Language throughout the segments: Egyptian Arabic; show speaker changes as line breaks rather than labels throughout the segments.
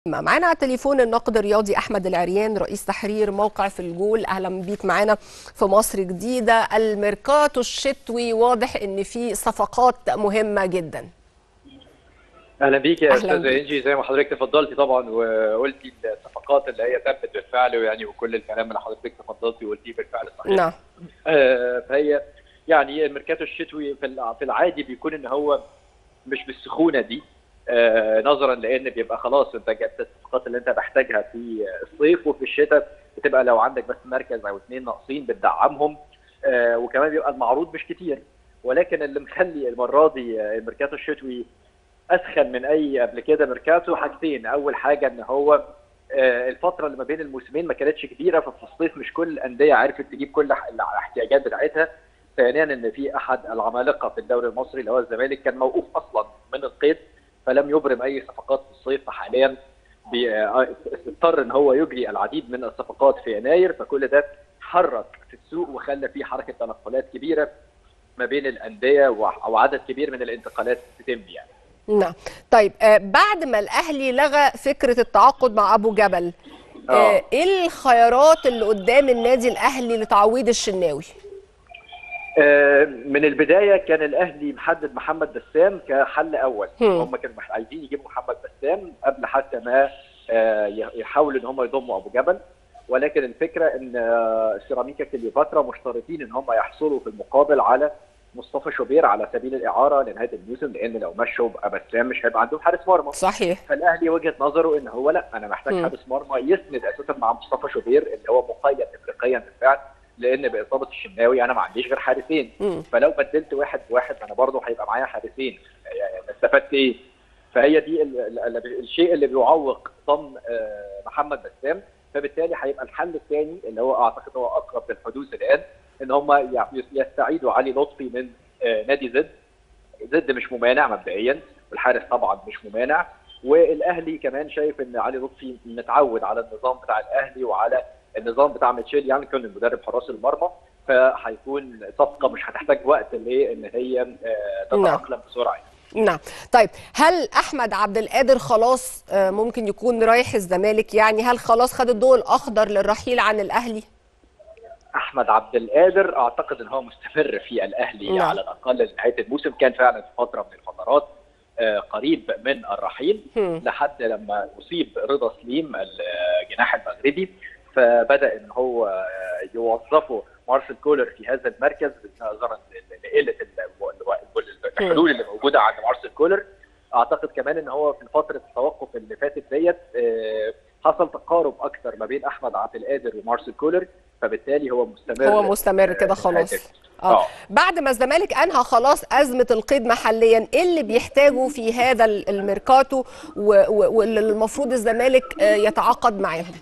معانا على التليفون الناقد الرياضي احمد العريان رئيس تحرير موقع في الجول اهلا بيك معانا في مصر جديده الميركاتو الشتوي واضح ان في صفقات مهمه جدا
اهلا بيك يا
أهلاً
استاذه
بيك.
انجي زي ما حضرتك تفضلتي طبعا وقلتي الصفقات اللي هي تمت بالفعل يعني وكل الكلام اللي حضرتك تفضلتي وقلتيه بالفعل صحيح
نعم
آه، فهي يعني الميركاتو الشتوي في الع- في العادي بيكون ان هو مش بالسخونه دي آه، نظرا لان بيبقى خلاص انت جبت الصفقات اللي انت محتاجها في الصيف وفي الشتاء بتبقى لو عندك بس مركز او اثنين ناقصين بتدعمهم آه، وكمان بيبقى المعروض مش كتير ولكن اللي مخلي المره دي آه، الميركاتو الشتوي اسخن من اي قبل كده ميركاتو حاجتين اول حاجه ان هو آه، الفتره اللي ما بين الموسمين ما كانتش كبيره ففي الصيف مش كل الانديه عرفت تجيب كل ح- الاحتياجات بتاعتها ثانيا ان في احد العمالقه في الدوري المصري اللي هو الزمالك كان موقوف اصلا من القيد فلم يبرم اي صفقات في الصيف فحاليا بي- آه، اضطر ان هو يجري العديد من الصفقات في يناير فكل ده حرك في السوق وخلى في حركه تنقلات كبيره ما بين الانديه وع- وعدد كبير من الانتقالات تتم يعني
نعم طيب آه، بعد ما الاهلي لغى فكره التعاقد مع ابو جبل آه،
آه.
ايه الخيارات اللي قدام النادي الاهلي لتعويض الشناوي
آه، من البدايه كان الاهلي محدد محمد بسام كحل اول
هم.
هم كانوا مح- عايزين يجيبوا محمد بسام قبل حتى ما آه، ي- يحاولوا ان هم يضموا ابو جبل ولكن الفكره ان آه، سيراميكا كليوباترا مشترطين ان هم يحصلوا في المقابل على مصطفى شوبير على سبيل الاعاره لنهايه الموسم لان لو مشوا بقى بسام مش هيبقى عندهم حارس مرمى
صحيح
فالاهلي وجهه نظره ان هو لا انا محتاج
مم.
حارس مرمى يسند اساسا مع مصطفى شوبير اللي هو مقيد افريقيا بالفعل لان باصابه الشناوي انا ما عنديش غير حارسين
مم.
فلو بدلت واحد بواحد انا برضه هيبقى معايا حارسين يعني استفدت ايه؟ فهي دي ال- ال- ال- الشيء اللي بيعوق ضم آه، محمد بسام فبالتالي هيبقى الحل الثاني اللي هو اعتقد هو اقرب للحدوث الان ان هم ي- يستعيدوا علي لطفي من آه، نادي زد زد مش ممانع مبدئيا والحارس طبعا مش ممانع والاهلي كمان شايف ان علي لطفي متعود على النظام بتاع الاهلي وعلى النظام بتاع ميتشيل يانكون المدرب حراس المرمى فهيكون صفقه مش هتحتاج وقت ليه ان هي آه، تتاقلم بسرعه
نعم طيب هل احمد عبد القادر خلاص آه، ممكن يكون رايح الزمالك يعني هل خلاص خد الضوء الاخضر للرحيل عن الاهلي
احمد عبد القادر اعتقد ان هو مستمر في الاهلي
نعم.
على الاقل لنهايه الموسم كان فعلا في فتره من الفترات آه، قريب من الرحيل
هم.
لحد لما اصيب رضا سليم الجناح المغربي فبدا ان هو آه، يوظفه مارسيل كولر في هذا المركز نظرا لقله ال- الحلول اللي موجوده عند مارسيل كولر اعتقد كمان ان هو في فتره التوقف اللي فاتت ديت آه، حصل تقارب اكثر ما بين احمد عبد القادر ومارسيل كولر فبالتالي هو مستمر
هو مستمر كده
آه،
خلاص
هكذا.
اه
اه
بعد ما الزمالك انهى خلاص ازمه القيد محليا ايه اللي بيحتاجه في هذا ال- الميركاتو و- و- واللي المفروض الزمالك آه، يتعاقد معاهم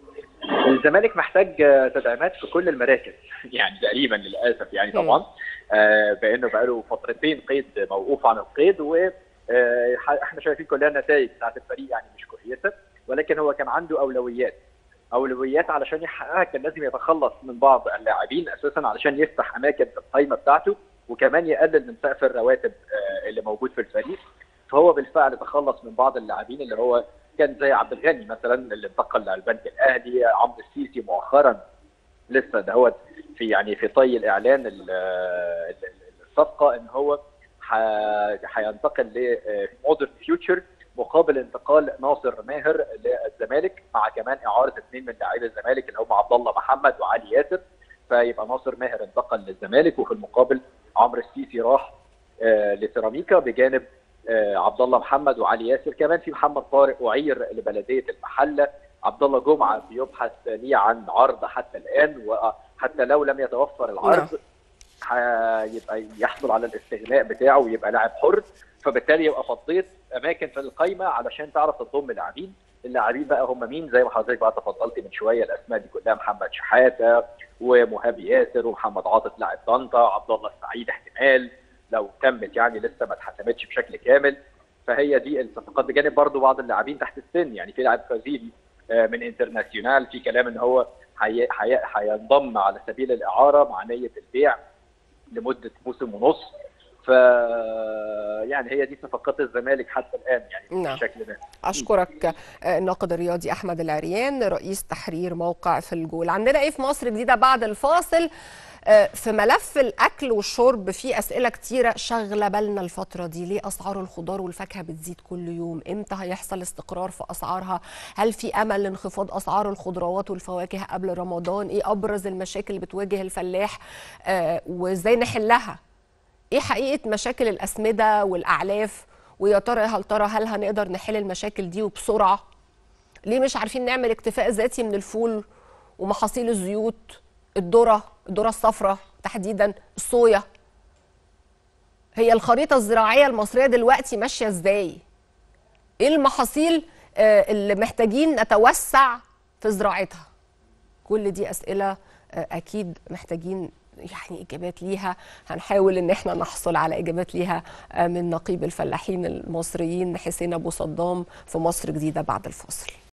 الزمالك محتاج آه، تدعيمات في كل المراكز يعني تقريبا للاسف يعني
مم.
طبعا آه، بانه بقاله فترتين قيد موقوف عن القيد و آه، احنا شايفين كلها النتائج بتاعت الفريق يعني مش كويسه ولكن هو كان عنده اولويات اولويات علشان يحققها كان لازم يتخلص من بعض اللاعبين اساسا علشان يفتح اماكن في القائمه بتاعته وكمان يقلل من سقف الرواتب آه، اللي موجود في الفريق فهو بالفعل تخلص من بعض اللاعبين اللي هو كان زي عبد الغني مثلا اللي انتقل للبنك الاهلي عمرو السيسي مؤخرا لسه دهوت في يعني في طي الاعلان ال- ال- الصفقه ان هو ح- هينتقل لمودرن فيوتشر مقابل انتقال ناصر ماهر للزمالك مع كمان اعاره اثنين من لاعبي الزمالك اللي هم عبد الله محمد وعلي ياسر فيبقى ناصر ماهر انتقل للزمالك وفي المقابل عمرو السيسي راح آه، لسيراميكا بجانب آه، عبد الله محمد وعلي ياسر كمان في محمد طارق اعير لبلديه المحله عبد الله جمعه بيبحث ليه عن عرض حتى الان وحتى لو لم يتوفر
نعم.
العرض هيبقى يحصل على الاستغناء بتاعه ويبقى لاعب حر فبالتالي يبقى فضيت اماكن في القايمه علشان تعرف تضم لاعبين اللاعبين بقى هم مين زي ما حضرتك بقى تفضلت من شويه الاسماء دي كلها محمد شحاته ومهاب ياسر ومحمد عاطف لاعب طنطا عبد الله السعيد احتمال لو تمت يعني لسه ما اتحسمتش بشكل كامل فهي دي الصفقات بجانب برضو بعض اللاعبين تحت السن يعني في لاعب فازيلي آه، من انترناسيونال في كلام ان هو هي- هي- هينضم على سبيل الاعاره مع نيه البيع لمده موسم ونص ف يعني هي دي صفقات الزمالك حتى الان يعني
نعم.
بشكل ما
اشكرك الناقد الرياضي احمد العريان رئيس تحرير موقع في الجول عندنا ايه في مصر جديده بعد الفاصل في ملف الاكل والشرب في اسئله كتيره شاغله بالنا الفتره دي ليه اسعار الخضار والفاكهه بتزيد كل يوم امتى هيحصل استقرار في اسعارها هل في امل لانخفاض اسعار الخضروات والفواكه قبل رمضان ايه ابرز المشاكل اللي بتواجه الفلاح آه وازاي نحلها ايه حقيقه مشاكل الاسمده والاعلاف ويا ترى هل ترى هل هنقدر نحل المشاكل دي وبسرعه ليه مش عارفين نعمل اكتفاء ذاتي من الفول ومحاصيل الزيوت الذره الذره الصفراء تحديدا الصويا هي الخريطه الزراعيه المصريه دلوقتي ماشيه ازاي ايه المحاصيل اللي محتاجين نتوسع في زراعتها كل دي اسئله اكيد محتاجين يعني اجابات ليها هنحاول ان احنا نحصل على اجابات ليها من نقيب الفلاحين المصريين حسين ابو صدام في مصر جديده بعد الفاصل